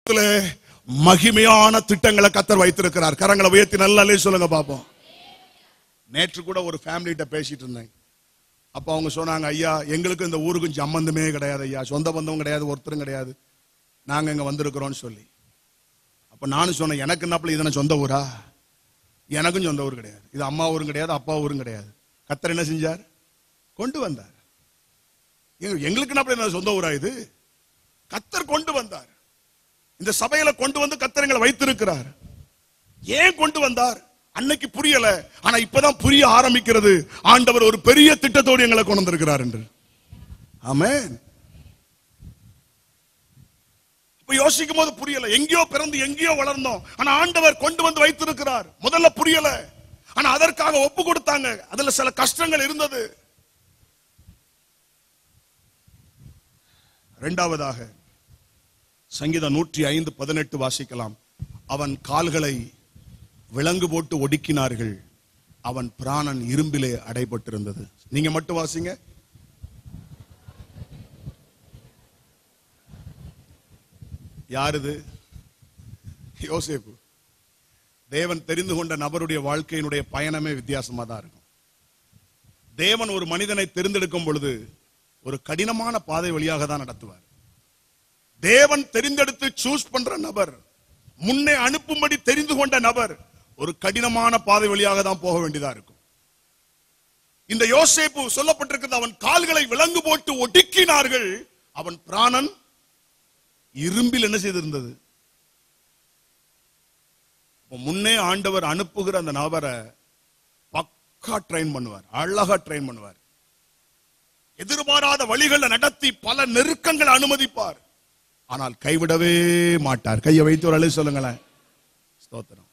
இடத்துல மகிமையான திட்டங்களை கத்தர் வைத்திருக்கிறார் கரங்களை உயர்த்தி நல்லா சொல்லுங்க பாப்போம் நேற்று கூட ஒரு ஃபேமிலிட்ட பேசிட்டு இருந்தேன் அப்ப அவங்க சொன்னாங்க ஐயா எங்களுக்கு இந்த ஊருக்கும் சம்பந்தமே கிடையாது ஐயா சொந்த பந்தம் கிடையாது ஒருத்தரும் கிடையாது நாங்க இங்க வந்திருக்கிறோம்னு சொல்லி அப்ப நானும் சொன்னேன் எனக்கு என்னப்பல இதனை சொந்த ஊரா எனக்கும் சொந்த ஊர் கிடையாது இது அம்மா ஊரும் கிடையாது அப்பா ஊரும் கிடையாது கத்தர் என்ன செஞ்சார் கொண்டு வந்தார் எங்க- எங்களுக்கு என்னப்பல என்ன சொந்த ஊரா இது கத்தர் கொண்டு வந்தார் இந்த சபையில கொண்டு வந்து கத்தர் எங்களை வைத்திருக்கிறார் ஏன் கொண்டு வந்தார் அன்னைக்கு புரியல ஆனா இப்பதான் புரிய ஆரம்பிக்கிறது ஆண்டவர் ஒரு பெரிய திட்டத்தோடு எங்களை கொண்டு வந்திருக்கிறார் என்று ஆமென் இப்ப யோசிக்கும் போது புரியல எங்கேயோ பிறந்து எங்கேயோ வளர்ந்தோம் ஆனா ஆண்டவர் கொண்டு வந்து வைத்திருக்கிறார் முதல்ல புரியல ஆனா அதற்காக ஒப்பு கொடுத்தாங்க அதுல சில கஷ்டங்கள் இருந்தது இரண்டாவதாக சங்கீதம் நூற்றி ஐந்து பதினெட்டு வாசிக்கலாம் அவன் கால்களை விலங்கு போட்டு ஒடுக்கினார்கள் அவன் பிராணன் இரும்பிலே அடைபட்டிருந்தது நீங்க மட்டும் வாசிங்க யாருது யோசேப்பு தேவன் தெரிந்து கொண்ட நபருடைய வாழ்க்கையினுடைய பயணமே வித்தியாசமா தான் இருக்கும் தேவன் ஒரு மனிதனை தெரிந்தெடுக்கும் பொழுது ஒரு கடினமான பாதை வழியாக தான் நடத்துவார் தேவன் தெரிந்தெடுத்து சூஸ் பண்ற நபர் முன்னே அனுப்பும்படி தெரிந்து கொண்ட நபர் ஒரு கடினமான பாதை வழியாக தான் போக வேண்டியதா இருக்கும் இந்த யோசேப்பு சொல்லப்பட்டிருக்கிறது அவன் கால்களை விலங்கு போட்டு ஒடுக்கினார்கள் அவன் பிராணன் இரும்பில் என்ன செய்திருந்தது அப்ப முன்னே ஆண்டவர் அனுப்புகிற அந்த நபரை பக்கா ட்ரெயின் பண்ணுவார் அழகா ட்ரெயின் பண்ணுவார் எதிர்பாராத வழிகளை நடத்தி பல நெருக்கங்களை அனுமதிப்பார் ஆனால் கைவிடவே மாட்டார் கையை வைத்து ஒரு அழகு சொல்லுங்களேன் ஸ்தோத்திரம்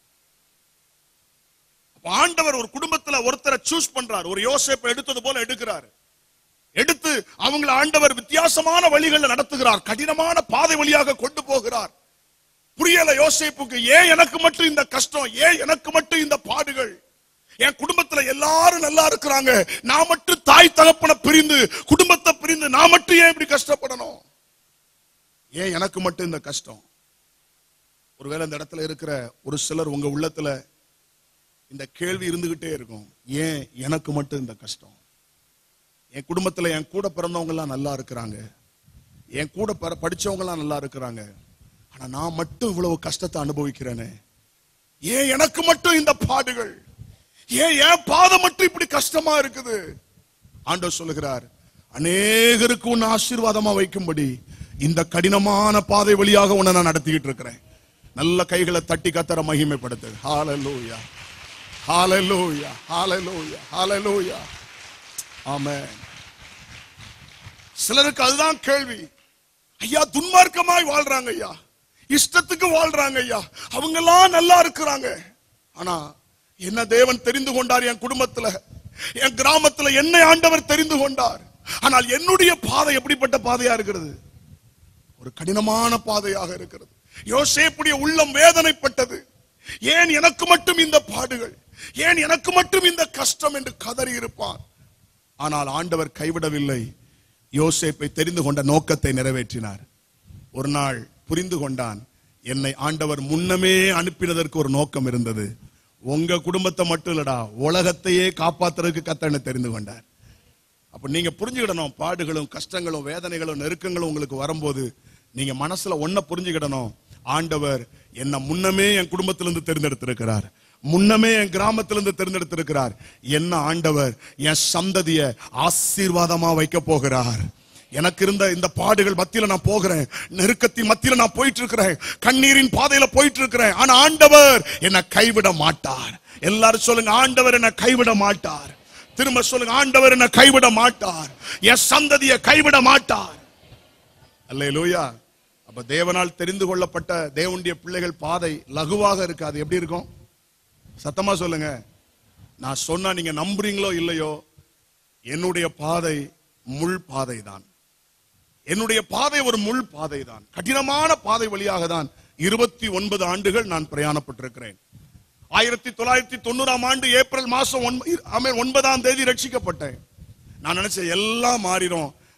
அப்ப ஆண்டவர் ஒரு குடும்பத்துல ஒருத்தரை சூஸ் பண்றார் ஒரு யோசேப்பை எடுத்தது போல எடுக்கிறார் எடுத்து அவங்கள ஆண்டவர் வித்தியாசமான வழிகளை நடத்துகிறார் கடினமான பாதை வழியாக கொண்டு போகிறார் புரியல யோசேப்புக்கு ஏன் எனக்கு மட்டும் இந்த கஷ்டம் ஏன் எனக்கு மட்டும் இந்த பாடுகள் என் குடும்பத்துல எல்லாரும் நல்லா இருக்கிறாங்க நான் மட்டும் தாய் தகப்பனை பிரிந்து குடும்பத்தை பிரிந்து நான் மட்டும் ஏன் இப்படி கஷ்டப்படணும் ஏன் எனக்கு மட்டும் இந்த கஷ்டம் ஒருவேளை இந்த இடத்துல இருக்கிற ஒரு சிலர் உங்க உள்ளத்துல இந்த கேள்வி இருந்துகிட்டே இருக்கும் ஏன் எனக்கு மட்டும் இந்த கஷ்டம் என் குடும்பத்துல என் கூட பிறந்தவங்க எல்லாம் நல்லா இருக்கிறாங்க என் கூட பிற- படிச்சவங்க எல்லாம் நல்லா இருக்கிறாங்க ஆனா நான் மட்டும் இவ்வளவு கஷ்டத்தை அனுபவிக்கிறேனே ஏன் எனக்கு மட்டும் இந்த பாடுகள் ஏன் என் பாதம் மட்டும் இப்படி கஷ்டமா இருக்குது ஆண்டவர் சொல்லுகிறார் அநேகருக்கு உன்னை ஆசீர்வாதமா வைக்கும்படி இந்த கடினமான பாதை வழியாக உன்னை நான் நடத்திக்கிட்டு இருக்கிறேன் நல்ல கைகளை தட்டி கத்தர மகிமைப்படுத்து ஹalleluya ஹalleluya ஹalleluya ஹalleluya ஆமென் சிலருக்கு அதுதான் கேள்வி ஐயா துன்மார்க்கமாய் வாழ்றாங்க ஐயா இஷ்டத்துக்கு வாழ்றாங்க ஐயா அவங்க எல்லாம் நல்லா இருக்கிறாங்க ஆனா என்ன தேவன் தெரிந்து கொண்டார் என் குடும்பத்துல என் கிராமத்துல என்னை ஆண்டவர் தெரிந்து கொண்டார் ஆனால் என்னுடைய பாதை எப்படிப்பட்ட பாதையா இருக்கிறது ஒரு கடினமான பாதையாக இருக்கிறது யோசேப்புடைய உள்ளம் வேதனைப்பட்டது ஏன் எனக்கு மட்டும் இந்த பாடுகள் ஏன் எனக்கு மட்டும் இந்த கஷ்டம் என்று கதறி இருப்பான் ஆனால் ஆண்டவர் கைவிடவில்லை யோசேப்பை தெரிந்து கொண்ட நோக்கத்தை நிறைவேற்றினார் ஒரு நாள் புரிந்து கொண்டான் என்னை ஆண்டவர் முன்னமே அனுப்பினதற்கு ஒரு நோக்கம் இருந்தது உங்க குடும்பத்தை மட்டும் இல்லடா உலகத்தையே காப்பாத்துறதுக்கு கத்தனை தெரிந்து கொண்டார் அப்ப நீங்க புரிஞ்சுக்கிடணும் பாடுகளும் கஷ்டங்களும் வேதனைகளும் நெருக்கங்களும் உங்களுக்கு வரும்போது நீங்க மனசுல ஒன்ன புரிஞ்சுக்கிடணும் ஆண்டவர் என்ன முன்னமே என் குடும்பத்திலிருந்து தேர்ந்தெடுத்திருக்கிறார் முன்னமே என் கிராமத்திலிருந்து தேர்ந்தெடுத்திருக்கிறார் என்ன ஆண்டவர் என் சந்ததிய ஆசீர்வாதமா வைக்க போகிறார் எனக்கு இருந்த இந்த பாடுகள் மத்தியில நான் போகிறேன் நெருக்கத்தின் மத்தியில நான் போயிட்டு இருக்கிறேன் கண்ணீரின் பாதையில போயிட்டு இருக்கிறேன் ஆனா ஆண்டவர் என்னை கைவிட மாட்டார் எல்லாரும் சொல்லுங்க ஆண்டவர் என்னை கைவிட மாட்டார் திரும்ப சொல்லுங்க ஆண்டவர் என்னை கைவிட மாட்டார் என் சந்ததியை கைவிட மாட்டார் அல்லேலூயா அப்ப தேவனால் தெரிந்து கொள்ளப்பட்ட தேவனுடைய பிள்ளைகள் பாதை லகுவாக இருக்காது எப்படி இருக்கும் சத்தமா சொல்லுங்க நான் சொன்னா நீங்க நம்புறீங்களோ இல்லையோ என்னுடைய பாதை முள் பாதை தான் என்னுடைய பாதை ஒரு முள் பாதை தான் கடினமான பாதை வழியாக தான் இருபத்தி ஒன்பது ஆண்டுகள் நான் பிரயாணப்பட்டிருக்கிறேன் ஆயிரத்தி தொள்ளாயிரத்தி தொண்ணூறாம் ஆண்டு ஏப்ரல் மாசம் ஒன்ப- ஆமென், ஒன்பதாம் தேதி ரட்சிக்கப்பட்டேன் நான் நினைச்சேன் எல்லாம் மாறிடும்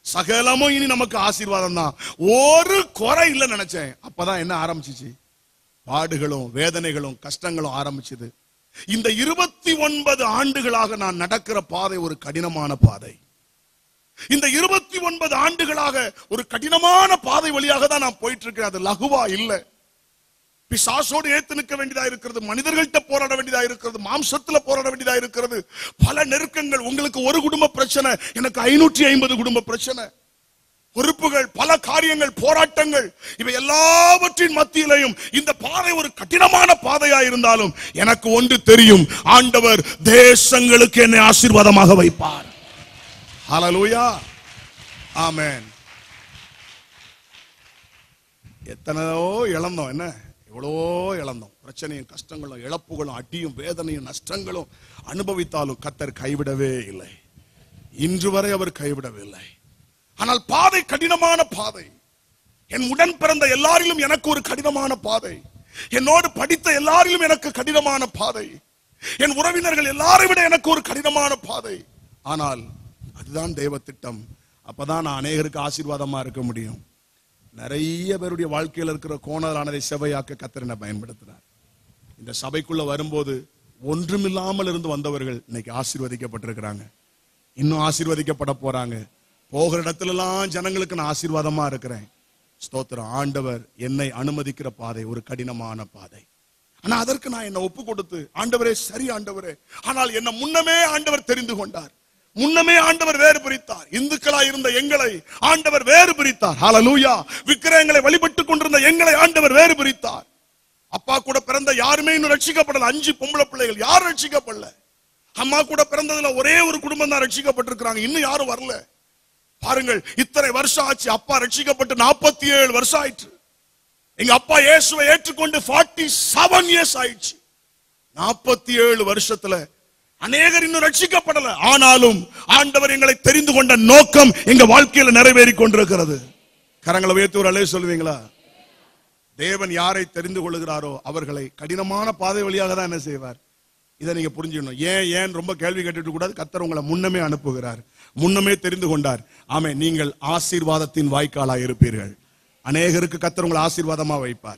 சகலமும் இனி நமக்கு ஆசீர்வாதம் தான் ஒரு குறை இல்லைன்னு நினைச்சேன் அப்பதான் என்ன ஆரம்பிச்சிச்சு பாடுகளும் வேதனைகளும் கஷ்டங்களும் ஆரம்பிச்சது இந்த இருபத்தி ஒன்பது ஆண்டுகளாக நான் நடக்கிற பாதை ஒரு கடினமான பாதை இந்த இருபத்தி ஒன்பது ஆண்டுகளாக ஒரு கடினமான பாதை வழியாக தான் நான் போயிட்டு இருக்கேன் அது லகுவா இல்ல பிசாசோடு ஏத்து நிற்க வேண்டியதா இருக்கிறது மனிதர்கள்ட்ட போராட வேண்டியதா இருக்கிறது மாம்சத்துல போராட வேண்டியதா இருக்கிறது பல நெருக்கங்கள் உங்களுக்கு ஒரு குடும்ப பிரச்சனை எனக்கு ஐநூற்றி ஐம்பது குடும்ப பிரச்சனை பொறுப்புகள் பல காரியங்கள் போராட்டங்கள் இவை எல்லாவற்றின் மத்தியிலையும் இந்த பாதை ஒரு கடினமான பாதையா இருந்தாலும் எனக்கு ஒன்று தெரியும் ஆண்டவர் தேசங்களுக்கு என்னை ஆசீர்வாதமாக வைப்பார் ஹalleluya ஆமென் எத்தனையோ இழந்தோம் என்ன எவ்வளவோ இழந்தோம் பிரச்சனையும் கஷ்டங்களும் இழப்புகளும் அடியும் வேதனையும் நஷ்டங்களும் அனுபவித்தாலும் கத்தர் கைவிடவே இல்லை இன்று வரை அவர் கைவிடவில்லை ஆனால் பாதை கடினமான பாதை என் உடன் பிறந்த எல்லாரிலும் எனக்கு ஒரு கடினமான பாதை என்னோடு படித்த எல்லாரிலும் எனக்கு கடினமான பாதை என் உறவினர்கள் எல்லாரை விட எனக்கு ஒரு கடினமான பாதை ஆனால் அதுதான் தேவ திட்டம் அப்பதான் நான் அநேகருக்கு ஆசீர்வாதமா இருக்க முடியும் நிறைய பேருடைய வாழ்க்கையில் இருக்கிற கோணலானதை செவையாக்க கத்தரனை பயன்படுத்தினார் இந்த சபைக்குள்ள வரும்போது ஒன்றுமில்லாமல் இருந்து வந்தவர்கள் இன்னைக்கு ஆசீர்வதிக்கப்பட்டிருக்கிறாங்க இன்னும் ஆசீர்வதிக்கப்பட போறாங்க போகிற இடத்துல எல்லாம் ஜனங்களுக்கு நான் ஆசீர்வாதமா இருக்கிறேன் ஸ்தோத்திரம் ஆண்டவர் என்னை அனுமதிக்கிற பாதை ஒரு கடினமான பாதை ஆனா அதற்கு நான் என்ன ஒப்பு கொடுத்து ஆண்டவரே சரி ஆண்டவரே ஆனால் என்ன முன்னமே ஆண்டவர் தெரிந்து கொண்டார் முன்னமே ஆண்டவர் வேறு பிரித்தார் இந்துக்களா இருந்த எங்களை ஆண்டவர் வேறு பிரித்தார் ஹalleluya விக்கிரகங்களை வழிபட்டுக் கொண்டிருந்த எங்களை ஆண்டவர் வேறு பிரித்தார் அப்பா கூட பிறந்த யாருமே இன்னும் ரட்சிக்கப்படல அஞ்சு பொம்பளை பிள்ளைகள் யாரும் ரட்சிக்கப்படல அம்மா கூட பிறந்ததுல ஒரே ஒரு குடும்பம் தான் ரட்சிக்கப்பட்டிருக்கிறாங்க இன்னும் யாரும் வரல பாருங்கள் இத்தனை வருஷம் ஆச்சு அப்பா ரட்சிக்கப்பட்டு நாற்பத்தி ஏழு வருஷம் ஆயிற்று எங்க அப்பா இயேசுவை ஏற்றுக்கொண்டு 47 செவன் இயர்ஸ் ஆயிடுச்சு நாற்பத்தி ஏழு வருஷத்துல அநேகர் இன்னும் ரட்சிக்கப்படல ஆனாலும் ஆண்டவர் எங்களை தெரிந்து கொண்ட நோக்கம் எங்க வாழ்க்கையில நிறைவேறி கொண்டிருக்கிறது கரங்களை உயர்த்தி ஒரு அலே சொல்லுவீங்களா தேவன் யாரை தெரிந்து கொள்ளுகிறாரோ அவர்களை கடினமான பாதை வழியாக தான் என்ன செய்வார் இதை நீங்க புரிஞ்சுக்கணும் ஏன் ஏன் ரொம்ப கேள்வி கேட்டுட்டு கூடாது கத்தர் உங்களை முன்னமே அனுப்புகிறார் முன்னமே தெரிந்து கொண்டார் ஆமே நீங்கள் ஆசீர்வாதத்தின் வாய்க்காலா இருப்பீர்கள் அநேகருக்கு கத்தர் உங்களை ஆசீர்வாதமா வைப்பார்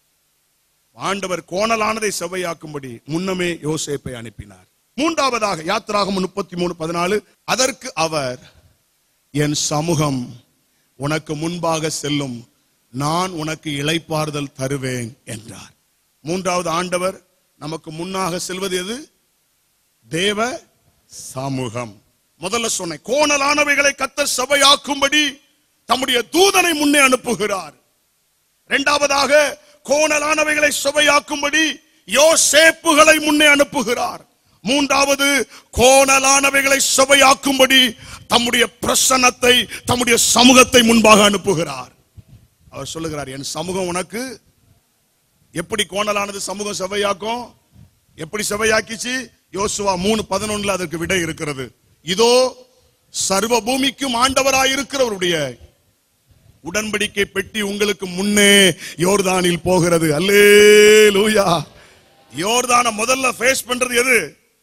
ஆண்டவர் கோணலானதை செவ்வையாக்கும்படி முன்னமே யோசேப்பை அனுப்பினார் மூன்றாவதாக யாத்திராகம் முப்பத்தி மூணு பதினாலு அதற்கு அவர் என் சமூகம் உனக்கு முன்பாக செல்லும் நான் உனக்கு இளைப்பாறுதல் தருவேன் என்றார் மூன்றாவது ஆண்டவர் நமக்கு முன்னாக செல்வது எது தேவ சமூகம் முதல்ல சொன்னேன் கோணலானவைகளை கத்த சபையாக்கும்படி தம்முடைய தூதனை முன்னே அனுப்புகிறார் இரண்டாவதாக கோணலானவைகளை சுவையாக்கும்படி யோசேப்புகளை முன்னே அனுப்புகிறார் மூன்றாவது கோணலானவைகளை சுவையாக்கும்படி தம்முடைய பிரசன்னத்தை தம்முடைய சமூகத்தை முன்பாக அனுப்புகிறார் அவர் சொல்லுகிறார் என் சமூகம் உனக்கு எப்படி கோணலானது சமூகம் செவையாக்கும் எப்படி செவையாக்கிச்சு யோசுவா மூணு பதினொன்னுல அதற்கு விடை இருக்கிறது இதோ சர்வ பூமிக்கும் ஆண்டவராய் இருக்கிறவருடைய உடன்படிக்கை பெட்டி உங்களுக்கு முன்னே யோர்தானில் போகிறது அல்லே லூயா யோர்தான முதல்ல ஃபேஸ் பண்றது எது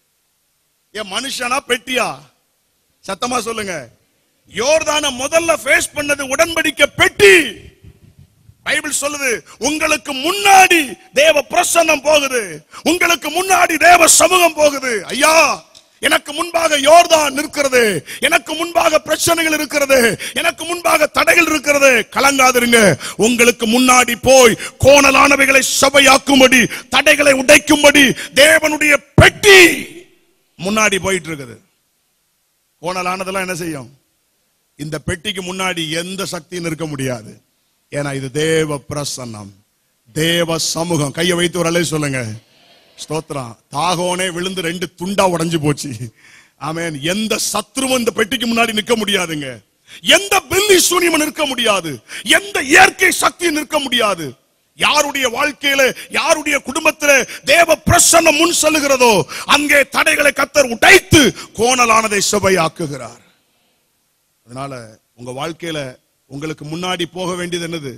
என் மனுஷனா பெட்டியா சத்தமா சொல்லுங்க யோர்தான முதல்ல ஃபேஸ் பண்ணது உடன்படிக்கை பெட்டி பைபிள் சொல்லுது உங்களுக்கு முன்னாடி தேவ பிரசன்னம் போகுது உங்களுக்கு முன்னாடி தேவ சமூகம் போகுது ஐயா எனக்கு முன்பாக யோர்தான் நிற்கிறது எனக்கு முன்பாக பிரச்சனைகள் இருக்கிறது எனக்கு முன்பாக தடைகள் இருக்கிறது கலங்காதிருங்க உங்களுக்கு முன்னாடி போய் கோணலானவைகளை சபையாக்கும்படி தடைகளை உடைக்கும்படி தேவனுடைய பெட்டி முன்னாடி போயிட்டு இருக்குது கோணலானதெல்லாம் என்ன செய்யும் இந்த பெட்டிக்கு முன்னாடி எந்த சக்தியும் இருக்க முடியாது ஏன்னா இது தேவ பிரசன்னம் தேவ சமூகம் கையை வைத்து ஒரு அலை சொல்லுங்க ஸ்தோத்திரம் தாகோனே விழுந்து ரெண்டு துண்டா உடைஞ்சு போச்சு ஆமென் எந்த சத்ருவும் இந்த பெட்டிக்கு முன்னாடி நிற்க முடியாதுங்க எந்த பில்லி சூனியமும் நிற்க முடியாது எந்த இயற்கை சக்தியும் நிற்க முடியாது யாருடைய வாழ்க்கையில யாருடைய குடும்பத்தில தேவ பிரசன்னம் முன் செல்லுகிறதோ அங்கே தடைகளை கத்தர் உடைத்து கோணலானதை சுவையாக்குகிறார் அதனால உங்க வாழ்க்கையில உங்களுக்கு முன்னாடி போக வேண்டியது என்னது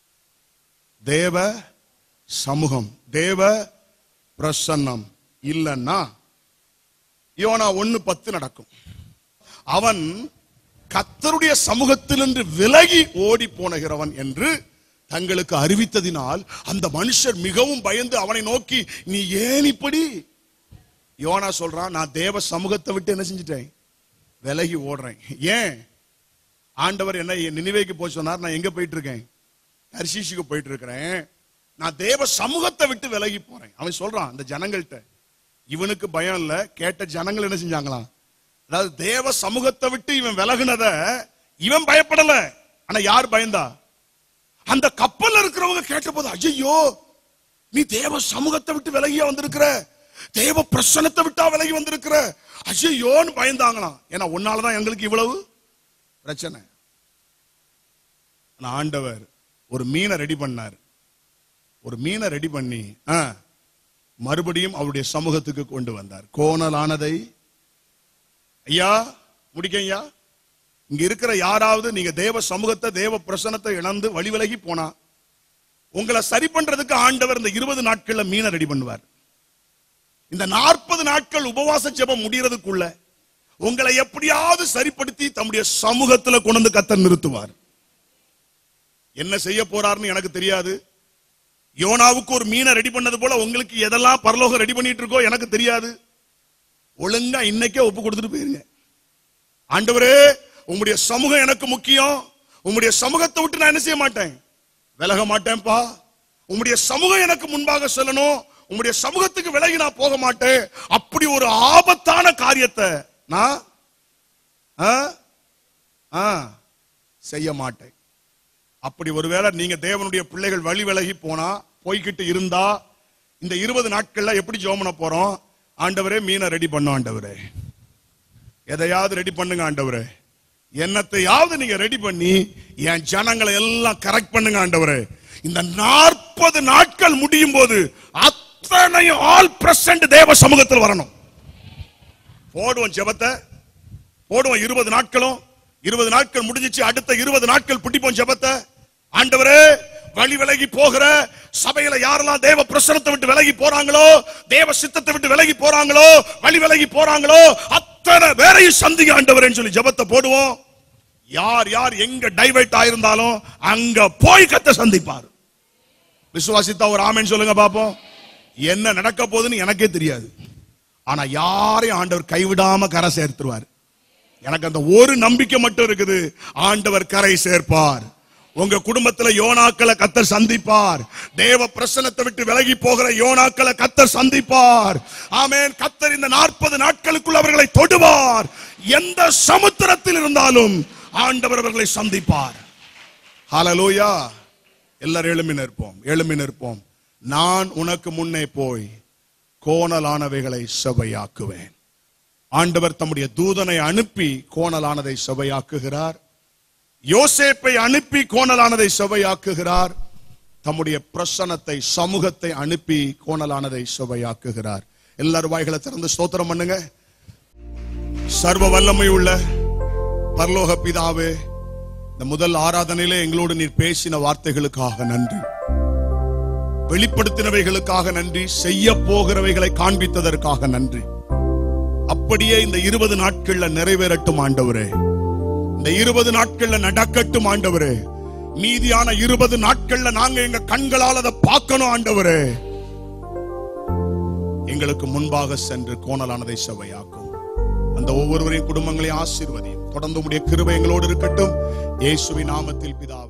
தேவ சமூகம் தேவ பிரசன்னம் இல்லைன்னா யோனா ஒண்ணு பத்து நடக்கும் அவன் கத்தருடைய சமூகத்தினின்று விலகி ஓடி போனகிறவன் என்று தங்களுக்கு அறிவித்ததினால் அந்த மனுஷர் மிகவும் பயந்து அவனை நோக்கி நீ ஏன் இப்படி யோனா சொல்றான் நான் தேவ சமூகத்தை விட்டு என்ன செஞ்சிட்டேன் விலகி ஓடுறேன் ஏன் ஆண்டவர் என்ன நினைவேக்கு போய் சொன்னார் நான் எங்க போயிட்டு இருக்கேன் தர்ஷீஷுக்கு போயிட்டு இருக்கிறேன் நான் தேவ சமூகத்தை விட்டு விலகி போறேன் அவன் சொல்றான் அந்த ஜனங்கள்கிட்ட இவனுக்கு பயம் இல்ல கேட்ட ஜனங்கள் என்ன செஞ்சாங்களாம் அதாவது தேவ சமூகத்தை விட்டு இவன் விலகுனத இவன் பயப்படல ஆனா யார் பயந்தா அந்த கப்பல்ல இருக்கிறவங்க கேட்டபோது ஐயோ நீ தேவ சமூகத்தை விட்டு விலகியா வந்திருக்கிற தேவ பிரசனத்தை விட்டா விலகி வந்திருக்கிற ஐயோன்னு பயந்தாங்களாம் ஏன்னா உன்னாலதான் எங்களுக்கு இவ்வளவு பிரச்சனை ஆனா ஆண்டவர் ஒரு மீனை ரெடி பண்ணார் ஒரு மீனை ரெடி பண்ணி ஆ, மறுபடியும் அவருடைய சமூகத்துக்கு கொண்டு வந்தார் கோணலானதை ஐயா முடிக்க ஐயா இங்க இருக்கிற யாராவது நீங்க தேவ சமூகத்தை தேவ பிரசனத்தை இழந்து வழி விலகி போனா உங்களை சரி பண்றதுக்கு ஆண்டவர் இந்த இருபது நாட்கள்ல மீனை ரெடி பண்ணுவார் இந்த நாற்பது நாட்கள் உபவாச ஜெபம் முடியறதுக்குள்ள உங்களை எப்படியாவது சரிப்படுத்தி தம்முடைய சமூகத்துல கொண்டு வந்து கத்தர் நிறுத்துவார் என்ன செய்ய போறாருன்னு எனக்கு தெரியாது யோனாவுக்கு ஒரு மீனை ரெடி பண்ணது போல உங்களுக்கு எதெல்லாம் பரலோகம் ரெடி பண்ணிட்டு இருக்கோ எனக்கு தெரியாது ஒழுங்கா இன்னைக்கே ஒப்பு கொடுத்துட்டு போயிருங்க ஆண்டவரே உம்முடைய சமூகம் எனக்கு முக்கியம் உம்முடைய சமூகத்தை விட்டு நான் என்ன செய்ய மாட்டேன் விலக மாட்டேன்ப்பா உம்முடைய சமூகம் எனக்கு முன்பாக செல்லணும் உம்முடைய சமூகத்துக்கு விலகி நான் போக மாட்டேன் அப்படி ஒரு ஆபத்தான காரியத்தை நான் ஆ? ஆ, செய்ய மாட்டேன் அப்படி ஒருவேளை நீங்க தேவனுடைய பிள்ளைகள் வழி விலகி போனா போய்கிட்டு இருந்தா இந்த இருபது நாட்கள்ல எப்படி ஜோம் பண்ண போறோம் ஆண்டவரே மீனை ரெடி பண்ணோம் ஆண்டவரே எதையாவது ரெடி பண்ணுங்க ஆண்டவரே என்னத்தையாவது நீங்க ரெடி பண்ணி என் ஜனங்களை எல்லாம் கரெக்ட் பண்ணுங்க ஆண்டவரே இந்த நாற்பது நாட்கள் முடியும் போது அத்தனையும் ஆல் பிரசன்ட் தேவ சமூகத்தில் வரணும் போடுவோம் ஜெபத்தை போடுவோம் இருபது நாட்களும் இருபது நாட்கள் முடிஞ்சிச்சு அடுத்த இருபது நாட்கள் பிடிப்போம் ஜெபத்தை ஆண்டவரே வழி விலகி போகிற சபையில யாரெல்லாம் தேவ பிரசனத்தை விட்டு விலகி போறாங்களோ தேவ சித்தத்தை விட்டு விலகி போறாங்களோ வழி விலகி போறாங்களோ அத்தனை பேரையும் சந்திங்க ஆண்டவரேன்னு சொல்லி ஜெபத்தை போடுவோம் யார் யார் எங்க டைவர்ட் ஆயிருந்தாலும் அங்க போய் கத்த சந்திப்பார் விசுவாசித்தா ஒரு ஆமென் சொல்லுங்க பாப்போம் என்ன நடக்க போகுதுன்னு எனக்கே தெரியாது ஆனா யாரையும் ஆண்டவர் கைவிடாம கரை சேர்த்துருவார் எனக்கு அந்த ஒரு நம்பிக்கை மட்டும் இருக்குது ஆண்டவர் கரை சேர்ப்பார் உங்க குடும்பத்துல யோனாக்களை கத்தர் சந்திப்பார் தேவ பிரசனத்தை விட்டு விலகி போகிற யோனாக்களை கத்தர் சந்திப்பார் ஆமென் கத்தர் இந்த நாற்பது நாட்களுக்குள் அவர்களை தொடுவார் எந்த சமுத்திரத்தில் இருந்தாலும் ஆண்டவர் அவர்களை சந்திப்பார் ஹalleluya எல்லாரும் எழும்பி நிற்போம் எழும்பி நிற்போம் நான் உனக்கு முன்னே போய் கோணலானவைகளை சபையாக்குவேன் ஆண்டவர் தம்முடைய தூதனை அனுப்பி கோணலானதை சபையாக்குகிறார் யோசேப்பை அனுப்பி கோணலானதை சபையாக்குகிறார் தம்முடைய பிரசனத்தை சமூகத்தை அனுப்பி கோணலானதை சபையாக்குகிறார் எல்லாரும் வாய்களை திறந்து ஸ்தோத்திரம் பண்ணுங்க சர்வ வல்லமை உள்ள பரலோக பிதாவே இந்த முதல் ஆராதனையிலே எங்களோடு நீர் பேசின வார்த்தைகளுக்காக நன்றி வெளிப்படுத்தினவைகளுக்காக நன்றி செய்ய போகிறவைகளை காண்பித்ததற்காக நன்றி அப்படியே இந்த இருபது நாட்கள்ல நிறைவேறட்டும் ஆண்டவரே இந்த இருபது நாட்கள்ல நடக்கட்டும் ஆண்டவரே மீதியான இருபது நாட்கள்ல நாங்க எங்க கண்களால் அதை பார்க்கணும் ஆண்டவரே எங்களுக்கு முன்பாக சென்று கோணலானதை சபையாக்கும் அந்த ஒவ்வொருவரையும் குடும்பங்களையும் ஆசீர்வதியும் தொடர்ந்து உடைய கிருபை எங்களோடு இருக்கட்டும் இயேசுவின் நாமத்தில் பிதா